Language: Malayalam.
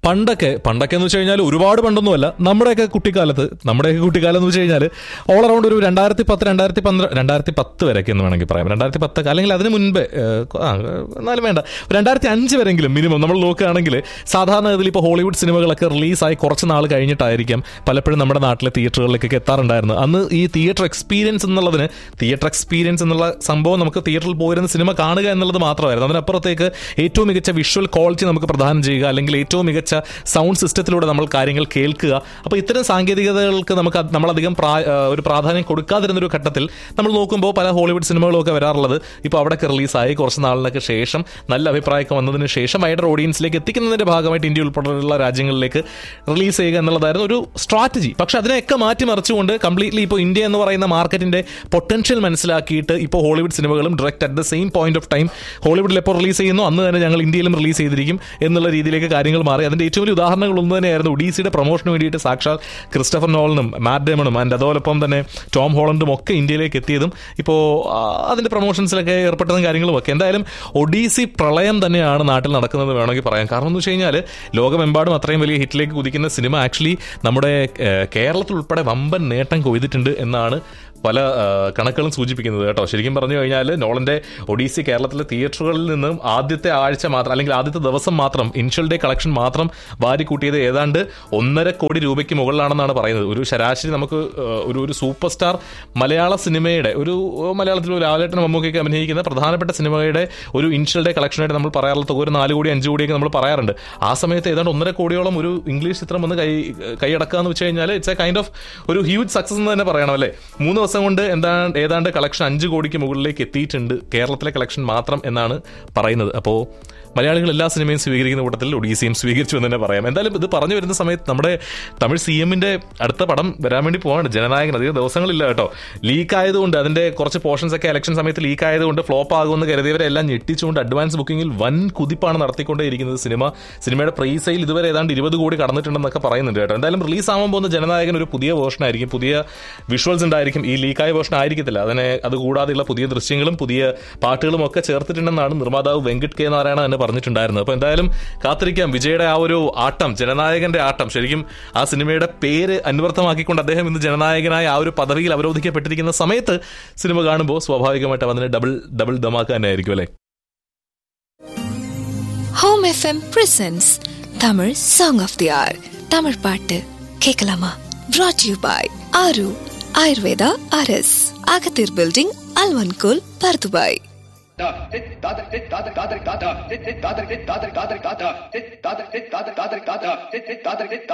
പണ്ടൊക്കെ പണ്ടൊക്കെ എന്ന് വെച്ച് കഴിഞ്ഞാൽ ഒരുപാട് പണ്ടൊന്നുമല്ല നമ്മുടെയൊക്കെ കുട്ടിക്കാലത്ത് നമ്മുടെയൊക്കെ കുട്ടിക്കാലം എന്ന് വെച്ച് കഴിഞ്ഞാൽ ഓൾ അറൗണ്ട് ഒരു രണ്ടായിരത്തി പത്ത് രണ്ടായിരത്തി പന്ത്ര രണ്ടായിരത്തി പത്ത് വരെയൊക്കെ എന്ന് വേണമെങ്കിൽ പറയാം രണ്ടായിരത്തി പത്ത് അല്ലെങ്കിൽ അതിന് മുൻപേ ഏഹ്, ആ എന്നാലും വേണ്ട രണ്ടായിരത്തി അഞ്ച് വരെങ്കിലും മിനിമം നമ്മൾ നോക്കുകയാണെങ്കിൽ സാധാരണ ഇതിൽ ഇപ്പോൾ ഹോളിവുഡ് സിനിമകളൊക്കെ റിലീസായി കുറച്ച് നാൾ കഴിഞ്ഞിട്ടായിരിക്കും പലപ്പോഴും നമ്മുടെ നാട്ടിലെ തിയേറ്ററുകളിലേക്കൊക്കെ എത്താറുണ്ടായിരുന്നത് അന്ന് ഈ തിയേറ്റർ എക്സ്പീരിയൻസ് എന്നുള്ളതിന് തിയേറ്റർ എക്സ്പീരിയൻസ് എന്നുള്ള സംഭവം നമുക്ക് തിയേറ്ററിൽ പോയിരുന്ന സിനിമ കാണുക എന്നുള്ളത് മാത്രമായിരുന്നു അതിനപ്പുറത്തേക്ക് ഏറ്റവും മികച്ച വിഷ്വൽ ക്വാളിറ്റി നമുക്ക് പ്രദാനം ചെയ്യുക അല്ലെങ്കിൽ ഏറ്റവും മികച്ച സൗണ്ട് സിസ്റ്റത്തിലൂടെ നമ്മൾ കാര്യങ്ങൾ കേൾക്കുക അപ്പോൾ ഇത്തരം സാങ്കേതികതകൾക്ക് നമുക്ക് അത് നമ്മളധികം പ്രാ- ആ, ഒരു പ്രാധാന്യം കൊടുക്കാതിരുന്നൊരു ഘട്ടത്തിൽ നമ്മൾ നോക്കുമ്പോൾ പല ഹോളിവുഡ് സിനിമകളൊക്കെ വരാറുള്ളത് ഇപ്പോൾ അവിടെയൊക്കെ റിലീസായി കുറച്ച് നാളിനൊക്കെ ശേഷം നല്ല അഭിപ്രായമൊക്കെ വന്നതിന് ശേഷം വൈഡർ ഓഡിയൻസിലേക്ക് എത്തിക്കുന്നതിന്റെ ഭാഗമായിട്ട് ഇന്ത്യ ഉൾപ്പെടെയുള്ള രാജ്യങ്ങളിലേക്ക് റിലീസ് ചെയ്യുക എന്നുള്ളതായിരുന്നു ഒരു സ്ട്രാറ്റജി പക്ഷെ അതിനെയൊക്കെ മാറ്റിമറിച്ചുകൊണ്ട് കംപ്ലീറ്റ്ലി ഇപ്പോൾ ഇന്ത്യ എന്ന് പറയുന്ന മാർക്കറ്റിന്റെ പൊട്ടൻഷ്യൽ മനസ്സിലാക്കിയിട്ട് ഇപ്പോൾ ഹോളിവുഡ് സിനിമകളും direct at the same point of time ഹോളിവുഡിൽ എപ്പോൾ റിലീസ് ചെയ്യുന്നു അന്ന് തന്നെ ഞങ്ങൾ ഇന്ത്യയിലും റിലീസ് ചെയ്തിരിക്കും എന്നുള്ള രീതിയിലേക്ക് കാര്യങ്ങൾ മാറി അതിന്റെ ഏറ്റവും വലിയ ഉദാഹരണങ്ങൾ ഒന്ന് തന്നെയായിരുന്നു ഒഡീസിയുടെ പ്രൊമോഷന് വേണ്ടിയിട്ട് സാക്ഷാൽ ക്രിസ്റ്റഫർ നോളനും മാറ്റ് ഡേമണും ആൻഡ് അതോടൊപ്പം തന്നെ ടോം ഹോളണ്ടും ഒക്കെ ഇന്ത്യയിലേക്ക് എത്തിയതും ഇപ്പോൾ ആ, അതിന്റെ പ്രൊമോഷൻസിലൊക്കെ ഏർപ്പെട്ടതും കാര്യങ്ങളും ഒക്കെ എന്തായാലും ഒഡീസി പ്രളയം തന്നെയാണ് നാട്ടിൽ നടക്കുന്നത് വേണമെങ്കിൽ പറയാം കാരണം എന്ന് വെച്ച് കഴിഞ്ഞാൽ ലോകമെമ്പാടും അത്രയും വലിയ ഹിറ്റിലേക്ക് കുതിക്കുന്ന സിനിമ ആക്ച്വലി നമ്മുടെ ഏഹ്, കേരളത്തിൽ ഉൾപ്പെടെ വമ്പൻ നേട്ടം കൊയ്തിട്ടുണ്ട് എന്നാണ് പല ആ, കണക്കുകളും സൂചിപ്പിക്കുന്നത് കേട്ടോ ശരിക്കും പറഞ്ഞു കഴിഞ്ഞാൽ നോളന്റെ ഒഡീസി കേരളത്തിലെ തിയേറ്ററുകളിൽ നിന്നും ആദ്യത്തെ ആഴ്ച മാത്രം അല്ലെങ്കിൽ ആദ്യത്തെ ദിവസം മാത്രം ഇൻഷ്യൽ ഡേ കളക്ഷൻ മാത്രം വാരിക്കൂട്ടിയത് ഏതാണ്ട് ഒന്നര കോടി രൂപയ്ക്ക് മുകളിലാണെന്നാണ് പറയുന്നത് ഒരു ശരാശരി നമുക്ക് ആ, ഒരു ഒരു സൂപ്പർ സ്റ്റാർ മലയാള സിനിമയുടെ ഒരു ആ, മലയാളത്തിൽ ഒരു ലാലേട്ടൻ മമ്മൂക്കൊക്കെ അഭിനയിക്കുന്ന പ്രധാനപ്പെട്ട സിനിമയുടെ ഒരു ഇൻഷ്യൽ ഡേ കളക്ഷനായിട്ട് നമ്മൾ പറയാറുള്ള തുക ഒരു നാല് കോടി അഞ്ച് കോടിയൊക്കെ നമ്മൾ പറയാറുണ്ട് ആ സമയത്ത് ഏതാണ്ട് ഒന്നര കോടിയോളം ഒരു ഇംഗ്ലീഷ് ചിത്രം വന്ന് കൈ കൈയടക്കുക എന്ന് വെച്ച് കഴിഞ്ഞാൽ ഇറ്റ്സ് എ കൈൻഡ് ഓഫ് ഒരു ഹ്യൂജ് സക്സസ് എന്ന് തന്നെ പറയണം അല്ലേ മൂന്ന് ദിവസം കൊണ്ട് എന്താ ഏതാണ്ട് കളക്ഷൻ അഞ്ച് കോടിക്ക് മുകളിലേക്ക് എത്തിയിട്ടുണ്ട് കേരളത്തിലെ കളക്ഷൻ മാത്രം എന്നാണ് പറയുന്നത് അപ്പോൾ മലയാളികൾ എല്ലാ സിനിമയും സ്വീകരിക്കുന്ന കൂട്ടത്തിൽ ഒഡീസിയും സ്വീകരിച്ചു എന്ന് തന്നെ പറയാം എന്തായാലും ഇത് പറഞ്ഞു വരുന്ന സമയത്ത് നമ്മുടെ തമിഴ് സി എമ്മിന്റെ അടുത്ത പടം വരാൻ വേണ്ടി പോവാണ് ജനനായകൻ അധികം ദിവസങ്ങളില്ല കേട്ടോ ലീക്ക് ആയതുകൊണ്ട് അതിന്റെ കുറച്ച് പോർഷൻസ് ഒക്കെ ഇലക്ഷൻ സമയത്ത് ലീക്ക് ആയതുകൊണ്ട് ഫ്ലോപ്പ് ആകുമെന്ന് കരുതിയവരെല്ലാം ഞെട്ടിച്ചുകൊണ്ട് അഡ്വാൻസ് ബുക്കിംഗിൽ വൻ കുതിപ്പാണ് നടത്തിക്കൊണ്ടേയിരിക്കുന്നത് സിനിമ സിനിമയുടെ പ്രീ സെയിൽ ഇതുവരെ ഏതാണ്ട് ഇരുപത് കോടി കടന്നിട്ടുണ്ടെന്നൊക്കെ പറയുന്നുണ്ട് കേട്ടോ എന്തായാലും റിലീസ് ആവാൻ പോകുന്ന ജനനായകൻ ഒരു പുതിയ വേർഷൻ ആയിരിക്കും പുതിയ വിഷ്വൽസ് ഉണ്ടായിരിക്കും ഈ ലീക്കായ വേർഷൻ ആയിരിക്കത്തില്ല അതിനെ അതുകൂടാതെയുള്ള പുതിയ ദൃശ്യങ്ങളും പുതിയ പാട്ടുകളും ഒക്കെ ചേർത്തിട്ടുണ്ടെന്നാണ് നിർമ്മാതാവ് വെങ്കട്ട് കെ നാരായണ തന്നെ പറഞ്ഞിട്ടുണ്ടായിരുന്നത് അപ്പോൾ എന്തായാലും കാത്തിരിക്കാം വിജയുടെ ആ ഒരു ആട്ടം ജനനായകന്റെ ആട്ടം ശരിക്കും ആ സിനിമയുടെ പേര് അന്വർത്ഥമാക്കിക്കൊണ്ട് അദ്ദേഹം ഇന്ന് ജനനായകനായ ആ ഒരു പദവിയിൽ അവരോധിക്കപ്പെട്ടിരിക്കുന്ന സമയത്ത് സിനിമ കാണുമ്പോൾ സ്വാഭാവികമായിട്ടും അതിന് ഡബിൾ ഡബിൾ ധമാക്ക തന്നെ ആയിരിക്കും അല്ലേ home FM presents Tamil song of the hour Tamil பாட்டு கேட்கலாமா brought you by Aaru Ayurveda அரஸ் அகத்தீர் பில்டிங் அல்வன்கோல் பர்துபாய் தாதர்